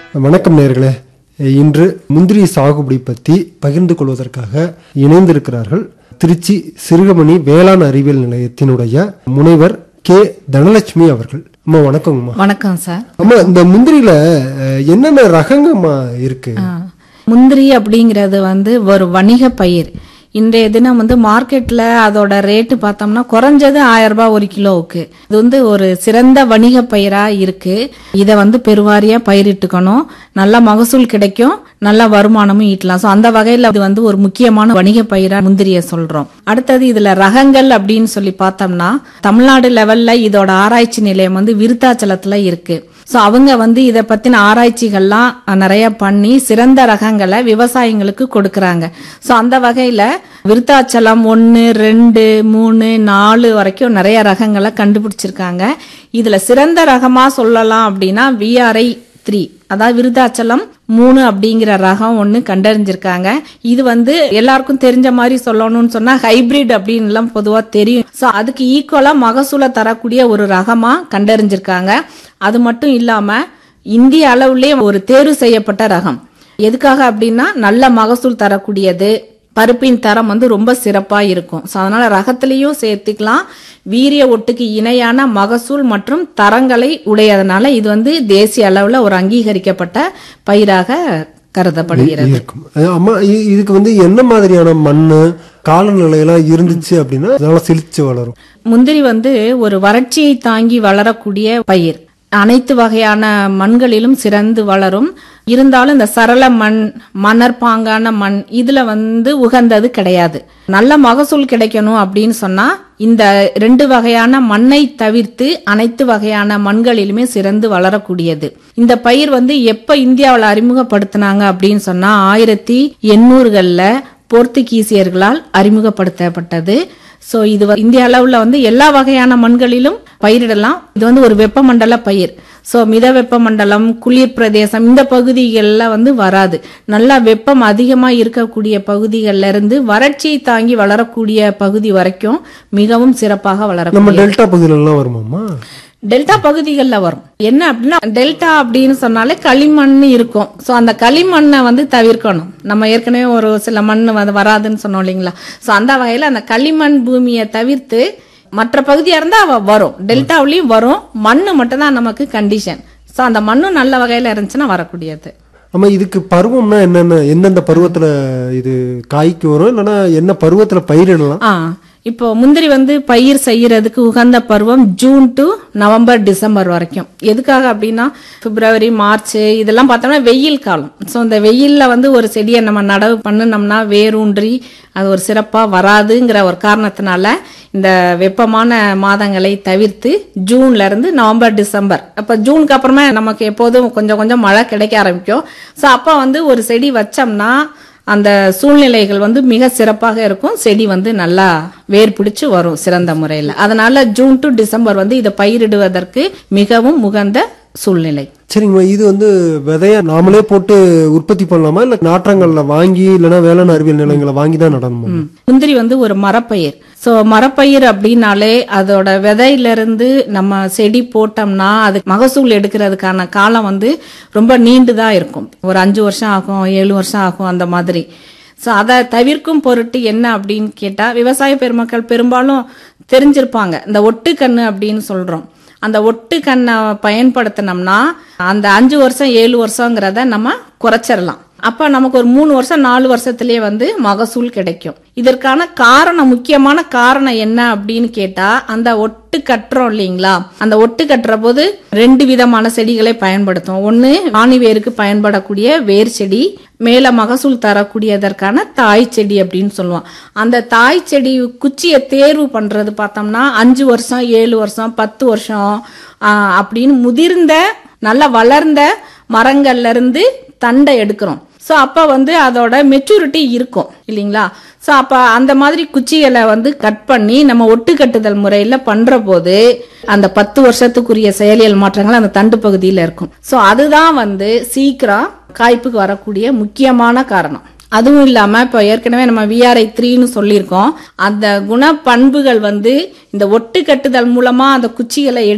வணக்கம் நேர்களே இன்று முந்திரி சாகுபடி பற்றி பகிர்ந்து கொள்வதற்காக இணைந்திருக்கிறார்கள் திருச்சி சிறுகமணி வேளாண் அறிவியல் நிலையத்தினுடைய முனைவர் கே தனலட்சுமி அவர்கள் அம்மா வணக்கங்கம்மா வணக்கம் சார் அம்மா இந்த முந்திரியில அஹ், என்னென்ன ரகங்கம்மா இருக்கு ஆ. முந்திரி அப்படிங்கிறது வந்து ஒரு வணிக பயிர் இன்றைய தினம் வந்து மார்க்கெட்ல அதோட ரேட்டு பார்த்தோம்னா குறைஞ்சது ஆயிரம் ரூபாய் ஒரு கிலோவுக்கு இது வந்து ஒரு சிறந்த வணிக பயிரா இருக்கு இதை வந்து பெருவாரியா பயிரிட்டுக்கணும் நல்ல மகசூல் கிடைக்கும் நல்ல வருமானமும் ஈட்டலாம் ஸோ அந்த வகையில இது வந்து ஒரு முக்கியமான வணிக பயிரா முந்திரிய சொல்றோம் அடுத்தது இதுல ரகங்கள் அப்படின்னு சொல்லி பார்த்தோம்னா தமிழ்நாடு லெவல்ல இதோட ஆராய்ச்சி நிலையம் வந்து விருத்தாச்சலத்துல இருக்கு ஸோ அவங்க வந்து இதை பத்தின ஆராய்ச்சிகள்லாம் நிறைய பண்ணி சிறந்த ரகங்களை விவசாயிங்களுக்கு கொடுக்கறாங்க ஸோ அந்த வகையில விருத்தாச்சலம் ஒன்று ரெண்டு மூணு நாலு வரைக்கும் நிறைய ரகங்களை கண்டுபிடிச்சிருக்காங்க இதுல சிறந்த ரகமா சொல்லலாம் அப்படின்னா விஆர்ஐ த்ரீ அதாவது விருத்தாச்சலம் மூணு அப்படிங்கிற ரகம் ஒன்று கண்டறிஞ்சிருக்காங்க இது வந்து எல்லாருக்கும் தெரிஞ்ச மாதிரி சொல்லணும்னு சொன்னா ஹைபிரிட் அப்படின்லாம் பொதுவா தெரியும் ஸோ அதுக்கு ஈக்குவலா மகசூலை தரக்கூடிய ஒரு ரகமா கண்டறிஞ்சிருக்காங்க அது மட்டும் இல்லாம இந்திய அளவுலயே ஒரு தேர்வு செய்யப்பட்ட ரகம் எதுக்காக அப்படின்னா நல்ல மகசூல் தரக்கூடியது பருப்பின் தரம் வந்து ரொம்ப சிறப்பா இருக்கும் ஸோ அதனால ரகத்திலையும் சேர்த்துக்கலாம் வீரிய ஒட்டுக்கு இணையான மகசூல் மற்றும் தரங்களை உடையதனால இது வந்து தேசிய அளவுல ஒரு அங்கீகரிக்கப்பட்ட பயிராக கருதப்படுகிறது இருக்கும் அஹ், அம்மா இ- இதுக்கு வந்து என்ன மாதிரியான மண்ணு காலநிலையெல்லாம் இருந்துச்சு அப்படின்னா அதனால செழிச்சு வளரும் முந்திரி வந்து ஒரு வறட்சியை தாங்கி வளரக்கூடிய பயிர் அனைத்து வகையான மண்களிலும் சிறந்து வளரும் இருந்தாலும் இந்த சரள மண் மணற்பாங்கான மண் இதுல வந்து உகந்தது கிடையாது நல்ல மகசூல் கிடைக்கணும் அப்படின்னு சொன்னா இந்த ரெண்டு வகையான மண்ணை தவிர்த்து அனைத்து வகையான மண்களிலுமே சிறந்து வளரக்கூடியது இந்த பயிர் வந்து எப்ப இந்தியாவில் அறிமுகப்படுத்தினாங்க அப்படின்னு சொன்னா ஆயிரத்தி எண்ணூறுகள்ல போர்த்துகீசியர்களால் அறிமுகப்படுத்தப்பட்டது சோ இது வ- இந்திய அளவுல வந்து எல்லா வகையான மண்களிலும் பயிரிடலாம் இது வந்து ஒரு வெப்பமண்டல பயிர் சோ மித வெப்பமண்டலம் குளிர் பிரதேசம் இந்த பகுதிகள்ல வந்து வராது நல்லா வெப்பம் அதிகமா இருக்கக்கூடிய பகுதிகள்ல இருந்து வறட்சியை தாங்கி வளரக்கூடிய பகுதி வரைக்கும் மிகவும் சிறப்பாக வளரக்கூடிய நம்ம டெல்டா பகுதியிலலாம் வருமாம்மா டெல்டா பகுதிகளில் வரும் என்ன அப்படின்னா டெல்டா அப்படின்னு சொன்னாலே களிமண் இருக்கும் ஸோ அந்த களிமண்ணை வந்து தவிர்க்கணும் நம்ம ஏற்கனவே ஒரு சில மண் வந்து வராதுன்னு சொன்னோம் இல்லைங்களா ஸோ அந்த வகையில் அந்த களிமண் பூமியை தவிர்த்து மற்ற பகுதியா இருந்தா அவ வரும் டெல்டாவிலையும் வரும் மண்ணு மட்டும் தான் நமக்கு கண்டிஷன் ஸோ அந்த மண்ணும் நல்ல வகையில இருந்துச்சுன்னா வரக்கூடியது ஆமா இதுக்கு பருவம்னா என்னென்ன எந்தெந்த பருவத்துல இது காய்க்கு வரும் இல்லைன்னா என்ன பருவத்துல பயிரிடலாம் ஆ இப்போ முந்திரி வந்து பயிர் செய்யறதுக்கு உகந்த பருவம் ஜூன் டு நவம்பர் டிசம்பர் வரைக்கும் எதுக்காக அப்படின்னா பிப்ரவரி மார்ச் இதெல்லாம் பார்த்தோம்னா வெயில் காலம் ஸோ இந்த வெயில்ல வந்து ஒரு செடியை நம்ம நடவு பண்ணுனோம்னா வேரூன்றி அது ஒரு சிறப்பா வராதுங்கிற ஒரு காரணத்தினால இந்த வெப்பமான மாதங்களை தவிர்த்து ஜூன்ல இருந்து நவம்பர் டிசம்பர் அப்ப ஜூனுக்கு அப்புறமா நமக்கு எப்போதும் கொஞ்சம் கொஞ்சம் மழை கிடைக்க ஆரம்பிக்கும் ஸோ அப்ப வந்து ஒரு செடி வச்சோம்னா அந்த சூழ்நிலைகள் வந்து மிக சிறப்பாக இருக்கும் செடி வந்து நல்லா வேர் பிடிச்சு வரும் சிறந்த முறையில் அதனால ஜூன் டு டிசம்பர் வந்து இதை பயிரிடுவதற்கு மிகவும் உகந்த சூழ்நிலை சரிங்கம்மா இது வந்து விதைய நாமளே போட்டு உற்பத்தி பண்ணலாமா இல்ல நாற்றங்கள்ல வாங்கி இல்லைன்னா வேளாண் அறிவியல் நிலையங்களை வாங்கி தான் நடணுமா ம். முந்திரி வந்து ஒரு மரப்பயிர் சோ மரப்பயிர் அப்படின்னாலே அதோட விதையில இருந்து நம்ம செடி போட்டோம்னா அது மகசூல் எடுக்கிறதுக்கான காலம் வந்து ரொம்ப நீண்டுதான் இருக்கும் ஒரு அஞ்சு வருஷம் ஆகும் ஏழு வருஷம் ஆகும் அந்த மாதிரி ஸோ அதை தவிர்க்கும் பொருட்டு என்ன அப்படின்னு கேட்டா விவசாய பெருமக்கள் பெரும்பாலும் தெரிஞ்சிருப்பாங்க இந்த ஒட்டுக்கண்ணு அப்படின்னு சொல்றோம் அந்த ஒட்டு கண்ணை பயன்படுத்தினோம்னா அந்த அஞ்சு வருஷம் ஏழு வருஷங்கிறத நம்ம குறைச்சிடலாம் அப்ப நமக்கு ஒரு மூணு வருஷம் நாலு வருஷத்திலேயே வந்து மகசூல் கிடைக்கும் இதற்கான காரணம் முக்கியமான காரணம் என்ன அப்படின்னு கேட்டா அந்த ஒட்டு கட்டுறோம் இல்லைங்களா அந்த ஒட்டு கட்டுற போது ரெண்டு விதமான செடிகளை பயன்படுத்தும் ஒன்னு ஆணி வேருக்கு பயன்படக்கூடிய வேர் செடி மேல மகசூல் தரக்கூடியதற்கான தாய் செடி அப்படின்னு சொல்லுவோம் அந்த தாய் செடி குச்சியை தேர்வு பண்றது பார்த்தோம்னா அஞ்சு வருஷம் ஏழு வருஷம் பத்து வருஷம் ஆஹ், அப்படின்னு முதிர்ந்த நல்லா வளர்ந்த மரங்கள்ல இருந்து தண்டை எடுக்கிறோம் ஸோ அப்போ வந்து அதோட மெச்சூரிட்டி இருக்கும் இல்லைங்களா ஸோ அப்போ அந்த மாதிரி குச்சிகளை வந்து கட் பண்ணி நம்ம ஒட்டு கட்டுதல் முறையில் பண்ணுற போது அந்த பத்து வருஷத்துக்குரிய செயலியல் மாற்றங்கள் அந்த தண்டு பகுதியில் இருக்கும் ஸோ அதுதான் வந்து சீக்கிரம் காய்ப்புக்கு வரக்கூடிய முக்கியமான காரணம் அதுவும் இல்லாம இப்போ ஏற்கனவே நம்ம விஆர்ஐ த்ரீன்னு சொல்லியிருக்கோம் அந்த குண பண்புகள் வந்து இந்த ஒட்டு கட்டுதல் மூலமா அந்த குச்சிகளை